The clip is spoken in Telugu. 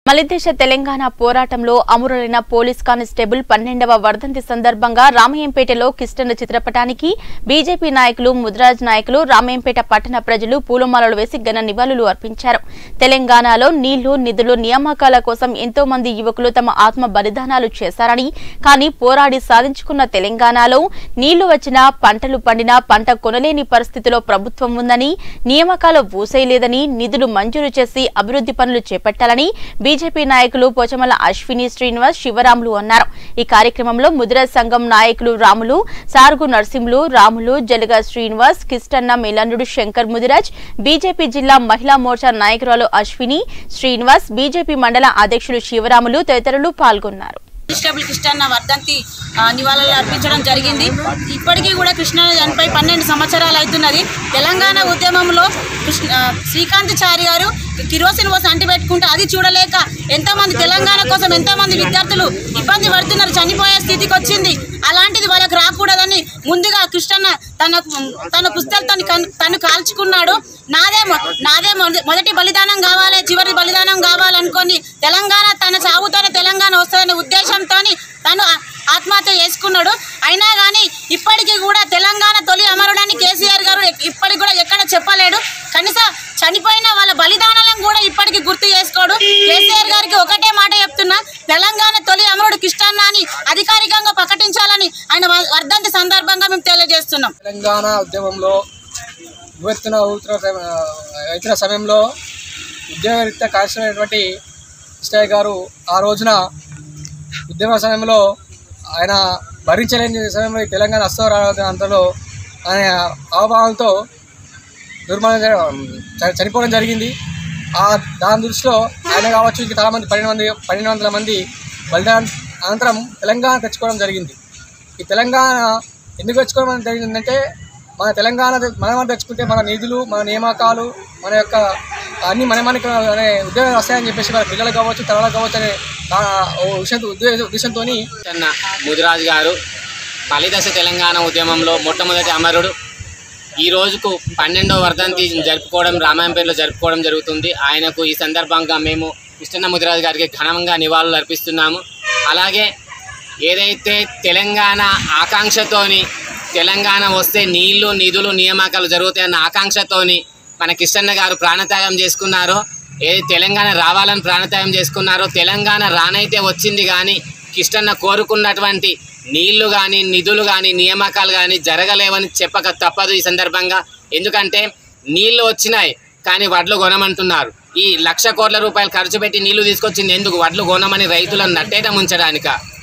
మలిదేశ తెలంగాణ పోరాటంలో అమరులైన పోలీస్ కానిస్టేబుల్ పన్నెండవ వర్ధంతి సందర్భంగా రామయ్యంపేటలో కిష్టన్న చిత్రపటానికి బీజేపీ నాయకులు ముద్రాజ్ నాయకులు రామయ్యంపేట పట్టణ ప్రజలు పూలమాలలు వేసి ఘన నివాళులు అర్పించారు తెలంగాణలో నీళ్లు నిధులు నియామకాల కోసం ఎంతో మంది యువకులు తమ ఆత్మ బలిదానాలు చేశారని కానీ పోరాడి సాధించుకున్న తెలంగాణలో నీళ్లు వచ్చినా పంటలు పండినా పంట కొనలేని పరిస్థితిలో ప్రభుత్వం ఉందని నియామకాలు ఊసేయలేదని నిధులు మంజూరు చేసి అభివృద్ధి పనులు చేపట్టాలని బీజేపీ నాయకులు పోచమల అశ్విని శ్రీనివాస్ శివరాములు అన్నారు ఈ కార్యక్రమంలో ముద్ర సంఘం నాయకులు రాములు సార్గు నర్సింహులు రాములు జలగ శ్రీనివాస్ కిష్టన్న మిలన్నుడు శంకర్ ముదిరాజ్ బీజేపీ జిల్లా మహిళా మోర్చా నాయకురాలు అశ్విని శ్రీనివాస్ బీజేపీ మండల అధ్యక్షులు శివరాములు తదితరులు పాల్గొన్నారు కానిస్టేబుల్ కృష్ణన్న వర్ధంతి ఆ, నివాళులు అర్పించడం జరిగింది ఇప్పటికీ కూడా కృష్ణ చనిపోయి పన్నెండు సంవత్సరాలు అవుతున్నది తెలంగాణ ఉద్యమంలో కృష్ణ ఆ, శ్రీకాంత్ చారి గారు కిరోసిన్ పోసి అంటిపెట్టుకుంటే అది చూడలేక ఎంతోమంది తెలంగాణ కోసం ఎంతోమంది విద్యార్థులు ఇబ్బంది పడుతున్నారు చనిపోయే స్థితికి వచ్చింది అలాంటిది వాళ్ళకి రాకూడదని ముందుగా కృష్ణన్న తన తన పుస్తకాలు తను కన్- తను కాల్చుకున్నాడు నాదే మొ- నాదే మొద- మొదటి బలిదానం కావాలి చివరి బలిదానం కావాలనుకొని తెలంగాణ తన చావుతోనే తెలంగాణ వస్తుందనే ఉద్దేశంతో తను ఆ- ఆత్మహత్య చేసుకున్నాడు అయినా కానీ ఇప్పటికీ కూడా తెలంగాణ తొలి అమరుడని కేసీఆర్ గారు ఎక్- ఇప్పటికి కూడా ఎక్కడ చెప్పలేడు కనీసం చనిపోయిన వాళ్ళ బలిదానాలను కూడా ఇప్పటికీ గుర్తు చేసుకోడు కేసీఆర్ గారికి ఒకటే మాట చెప్తున్నా తెలంగాణ తొలి అమరుడు కిష్టన్న అని అధికారికంగా ప్రకటించాలని ఆయన వ- వర్ధంతి సందర్భంగా మేము తెలియజేస్తున్నాం తెలంగాణ ఉద్యమంలో యువెత్తున ఊతున్న సమ- అవుతున్న సమయంలో ఉద్యోగరీత్యా కాల్చినటువంటి ఇష్టయ్య గారు ఆ రోజున ఉద్యమ సమయంలో ఆయన భరించలేని సమయంలో ఈ తెలంగాణ అస్తవ అంతలో ఆయన అవభావంతో దుర్మరణం జర- చ- చనిపోవడం జరిగింది ఆ దాని దృష్టిలో ఆయన కావచ్చు ఇంకా చాలామంది పన్నెండు మంది పన్నెండు వందల మంది బలిదానం అనంతరం తెలంగాణ తెచ్చుకోవడం జరిగింది ఈ తెలంగాణ ఎందుకు తెచ్చుకోవడం జరిగిందంటే మన తెలంగాణ తె- మనం తెచ్చుకుంటే మన నిధులు మన నియామకాలు మన యొక్క అన్ని మన మనకి అనే ఉద్యోగాలు వస్తాయని చెప్పేసి మన పిల్లలు కావచ్చు తరాలకు కావచ్చు అనే ఆ, ఓ విషయం ఉద్దేశ ఉద్దేశంతో అన్న ముదిరాజు గారు మలిదశ తెలంగాణ ఉద్యమంలో మొట్టమొదటి అమరుడు ఈ రోజుకు పన్నెండవ వర్ధంతి జరుపుకోవడం రామాయంపేటలో జరుపుకోవడం జరుగుతుంది ఆయనకు ఈ సందర్భంగా మేము కృష్ణన్న ముదిరాజు గారికి ఘనంగా నివాళులు అర్పిస్తున్నాము అలాగే ఏదైతే తెలంగాణ ఆకాంక్షతోని తెలంగాణ వస్తే నీళ్లు నిధులు నియామకాలు జరుగుతాయన్న ఆకాంక్షతోని మన కిష్టన్న గారు ప్రాణత్యాగం చేసుకున్నారో ఏది తెలంగాణ రావాలని ప్రాణత్యాగం చేసుకున్నారో తెలంగాణ రానైతే వచ్చింది కానీ కిష్టన్న కోరుకున్నటువంటి నీళ్లు కానీ నిధులు కానీ నియామకాలు కానీ జరగలేవని చెప్పక తప్పదు ఈ సందర్భంగా ఎందుకంటే నీళ్లు వచ్చినాయి కానీ వడ్లు కొనమంటున్నారు ఈ లక్ష కోట్ల రూపాయలు ఖర్చు పెట్టి నీళ్లు తీసుకొచ్చింది ఎందుకు వడ్లు కొనమని రైతులను నట్టేట ముంచడానిక